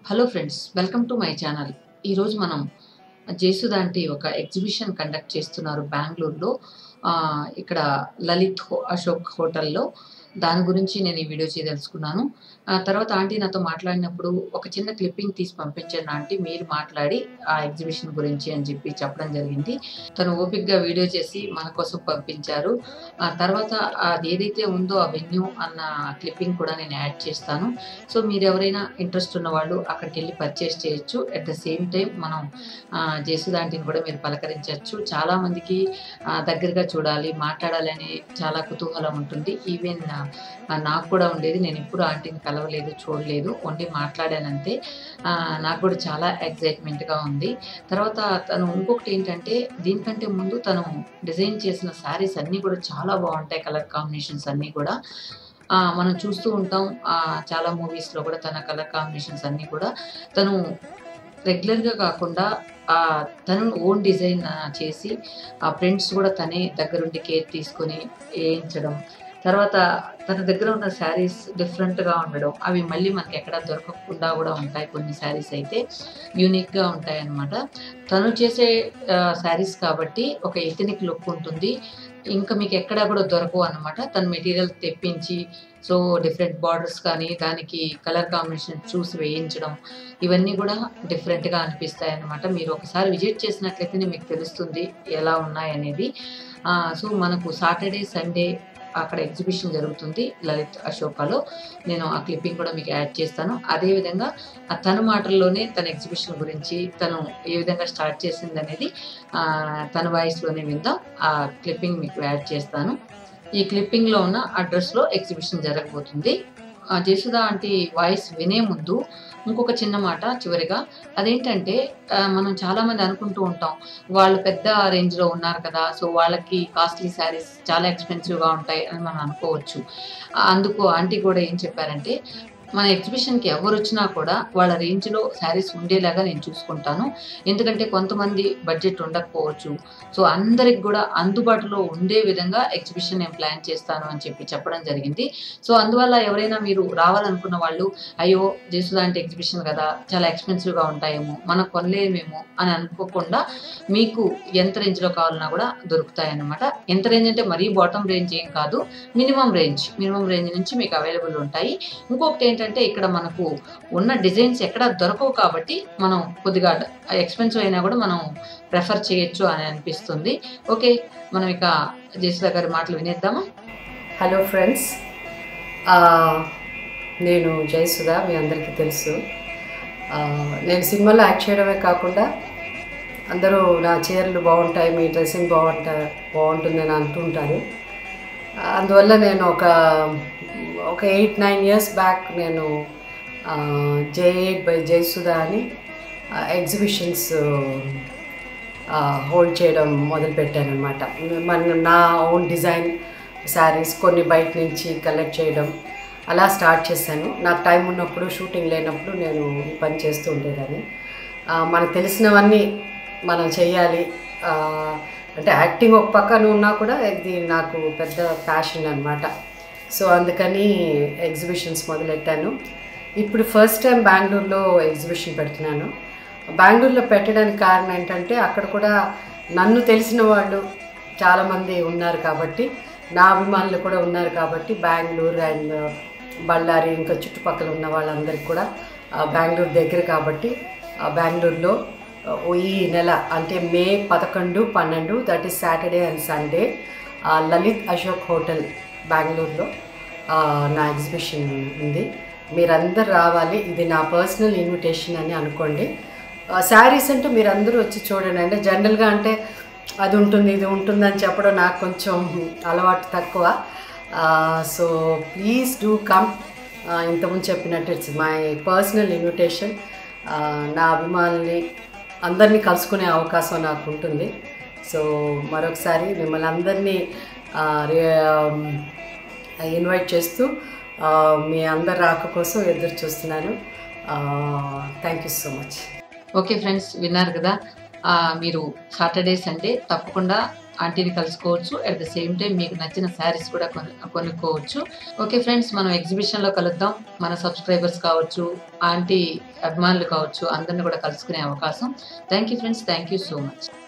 hello friends welcome to my channel ఈరోజు మనం జేసుదాంటి ఒక ఎగ్జిబిషన్ కండక్ట్ చేస్తున్నారు బెంగళూరులో ఆ, ఇక్కడ లలిత్ హో అశోక్ హోటల్లో దాని గురించి నేను ఈ వీడియో చేయదలుచుకున్నాను ఆ తర్వాత ఆంటీ నాతో మాట్లాడినప్పుడు ఒక చిన్న క్లిప్పింగ్ తీసి పంపించాను ఆంటీ మీరు మాట్లాడి ఆ ఎగ్జిబిషన్ గురించి అని చెప్పి చెప్పడం జరిగింది తను ఓపిక్గా వీడియో చేసి మన కోసం పంపించారు ఆ తర్వాత అది ఏదైతే ఉందో ఆ వెన్యూ అన్న క్లిప్పింగ్ కూడా నేను యాడ్ చేస్తాను సో మీరు ఎవరైనా ఇంట్రెస్ట్ ఉన్న వాళ్ళు అక్కడికి వెళ్ళి పర్చేస్ చేయొచ్చు అట్ ద సేమ్ టైం మనం జేసుదాంటిని కూడా మీరు పలకరించవచ్చు చాలా మందికి ఆ, దగ్గరగా చూడాలి మాట్లాడాలి అనే చాలా కుతూహలం ఉంటుంది ఈవెన్ నాకు కూడా ఉండేది నేను ఎప్పుడు ఆంటీని కలవలేదు చూడలేదు ఓన్లీ మాట్లాడానంతే ఆ, నాకు కూడా చాలా ఎగ్జైట్మెంట్గా ఉంది తర్వాత తను ఇంకొకటి ఏంటంటే దీనికంటే ముందు తను డిజైన్ చేసిన శారీస్ అన్నీ కూడా చాలా బాగుంటాయి కలర్ కాంబినేషన్స్ అన్నీ కూడా ఆ, మనం చూస్తూ ఉంటాం ఆ, చాలా మూవీస్లో కూడా తన కలర్ కాంబినేషన్స్ అన్నీ కూడా తను రెగ్యులర్గా కాకుండా ఆ, తను ఓన్ డిజైన్ ఆ, చేసి ఆ ప్రింట్స్ కూడా తనే దగ్గరుండి కేర్ తీసుకొని వేయించడం తర్వాత తన దగ్గర ఉన్న శారీస్ డిఫరెంట్గా ఉండడం అవి మళ్ళీ మనకి ఎక్కడ దొరకకుండా కూడా ఉంటాయి కొన్ని శారీస్ అయితే యూనిక్గా ఉంటాయి అన్నమాట తను చేసే శారీస్ కాబట్టి ఒక ఎథనిక్ లుక్ ఉంటుంది ఇంకా మీకు ఎక్కడ కూడా దొరకవు అనమాట తన మెటీరియల్ తెప్పించి సో డిఫరెంట్ బార్డర్స్ కానీ దానికి కలర్ కాంబినేషన్ చూసి వేయించడం ఇవన్నీ కూడా డిఫరెంట్గా అనిపిస్తాయి అన్నమాట మీరు ఒకసారి విజిట్ చేసినట్లయితేనే మీకు తెలుస్తుంది ఎలా ఉన్నాయనేది ఆ, సో మనకు సాటర్డే సండే అక్కడ ఎగ్జిబిషన్ జరుగుతుంది లలిత్ అశోకాలో నేను ఆ క్లిప్పింగ్ కూడా మీకు యాడ్ చేస్తాను అదేవిధంగా ఆ తన మాటల్లోనే తన ఎగ్జిబిషన్ గురించి తను ఏ విధంగా స్టార్ట్ చేసింది అనేది ఆ, తన వాయిస్లోనే విందాం ఆ క్లిప్పింగ్ మీకు యాడ్ చేస్తాను ఈ క్లిప్పింగ్లో ఉన్న అడ్రస్లో ఎగ్జిబిషన్ జరగబోతుంది ఆ, జయసుధ ఆంటీ వాయిస్ వినే ముందు ఇంకొక చిన్న మాట చివరిగా అదేంటంటే ఆ, మనం చాలా మంది అనుకుంటూ ఉంటాం వాళ్ళు పెద్ద రేంజ్ లో ఉన్నారు కదా సో వాళ్ళకి కాస్ట్లీ శారీస్ చాలా ఎక్స్పెన్సివ్ గా ఉంటాయి అని మనం అనుకోవచ్చు ఆ, అందుకు ఆంటీ కూడా ఏం చెప్పారంటే మన ఎగ్జిబిషన్కి ఎవరు వచ్చినా కూడా వాళ్ళ రేంజ్లో శారీస్ ఉండేలాగా నేను చూసుకుంటాను ఎందుకంటే కొంతమంది బడ్జెట్ ఉండకపోవచ్చు సో అందరికి కూడా అందుబాటులో ఉండే విధంగా ఎగ్జిబిషన్ నేను ప్లాన్ చేస్తాను అని చెప్పి చెప్పడం జరిగింది సో అందువల్ల ఎవరైనా మీరు రావాలనుకున్న వాళ్ళు అయ్యో జేసుదాంటి ఎగ్జిబిషన్ కదా చాలా ఎక్స్పెన్సివ్గా ఉంటాయేమో మనం కొనలేమేమో అని అనుకోకుండా మీకు ఎంత రేంజ్లో కావాలన్నా కూడా దొరుకుతాయి అన్నమాట ఎంత రేంజ్ అంటే మరీ బాటమ్ రేంజ్ ఏం కాదు మినిమం రేంజ్ మినిమం రేంజ్ నుంచి మీకు అవైలబుల్ ఉంటాయి ఇంకొకటి ఏంటంటే ఇక్కడ మనకు ఉన్న డిజైన్స్ ఎక్కడ దొరకవు కాబట్టి మనం కొద్దిగా ఎక్స్పెన్సివ్ అయినా కూడా మనం ప్రెఫర్ చేయొచ్చు అని అనిపిస్తుంది ఓకే మనం ఇక జయసుధ గారి మాటలు వినేద్దామా హలో ఫ్రెండ్స్ ఆ, నేను జయసుధ మీ అందరికీ తెలుసు ఆ, నేను సినిమాలో యాక్ట్ చేయడమే కాకుండా అందరూ నా చీరలు బాగుంటాయి మీ డ్రెస్సింగ్ బాగుంటా బాగుంటుందని అంటుంటారు ఆ, అందువల్ల నేను ఒక ఒక ఎయిట్ నైన్ ఇయర్స్ బ్యాక్ నేను జే ఎయిట్ బై జయసుధ అని ఎగ్జిబిషన్స్ హోల్డ్ చేయడం మొదలుపెట్టాను అనమాట మన నా ఓన్ డిజైన్ శారీస్ కొన్ని బయట నుంచి కలెక్ట్ చేయడం అలా స్టార్ట్ చేశాను నాకు టైం ఉన్నప్పుడు షూటింగ్ లేనప్పుడు నేను ఈ పని చేస్తూ ఉండేదాన్ని ఆ, మనకు తెలిసినవన్నీ మనం చేయాలి ఆ, అంటే యాక్టింగ్ ఒక పక్కన ఉన్నా కూడా ఇది నాకు పెద్ద ప్యాషన్ అనమాట సో అందుకని ఎగ్జిబిషన్స్ మొదలెట్టాను ఇప్పుడు ఫస్ట్ టైం బెంగళూరులో ఎగ్జిబిషన్ పెడుతున్నాను బెంగళూరులో పెట్టడానికి కారణం ఏంటంటే అక్కడ కూడా నన్ను తెలిసిన వాళ్ళు చాలామంది ఉన్నారు కాబట్టి నా అభిమానులు కూడా ఉన్నారు కాబట్టి బెంగళూరు అండ్ బళ్ళారి ఇంకా చుట్టుపక్కల ఉన్న వాళ్ళందరికీ కూడా ఆ, బెంగళూరు దగ్గర కాబట్టి ఆ, బెంగళూరులో ఆ, ఈ నెల అంటే మే పదకొండు పన్నెండు that is Saturday and Sunday Lalit Ashok hotel బెంగళూరులో ఆ, నా ఎగ్జిబిషన్ ఉంది మీరందరు రావాలి ఇది నా పర్సనల్ ఇన్విటేషన్ అని అనుకోండి శారీస్ అంటే మీరందరూ వచ్చి చూడండి అంటే జనరల్గా అంటే అది ఉంటుంది ఇది ఉంటుందని చెప్పడం నాకు కొంచెం అలవాటు తక్కువ సో ప్లీజ్ డూ కమ్ ఇంతకుముందు చెప్పినట్టు ఇట్స్ మై పర్సనల్ ఇన్విటేషన్ నా అభిమానుల్ని అందరినీ కలుసుకునే అవకాశం నాకు ఉంటుంది సో మరొకసారి మిమ్మల్ని అందరినీ ఆ, రే- ఇన్వైట్ చేస్తూ ఆ, మీ అందరి రాక కోసం ఎదురు చూస్తున్నాను thank you so much okay friends విన్నారు కదా ఆ, మీరు సాటర్డే సండే తప్పకుండా ఆంటీని కలుసుకోవచ్చు అట్ ద సేమ్ టైం మీకు నచ్చిన శారీస్ కూడా కొను కొనుక్కోవచ్చు ఓకే ఫ్రెండ్స్ మనం ఎగ్జిబిషన్లో కలుద్దాం మన సబ్స్క్రైబర్స్ కావచ్చు ఆంటీ అభిమానులు కావచ్చు అందరిని కూడా కలుసుకునే అవకాశం thank you friends thank you so much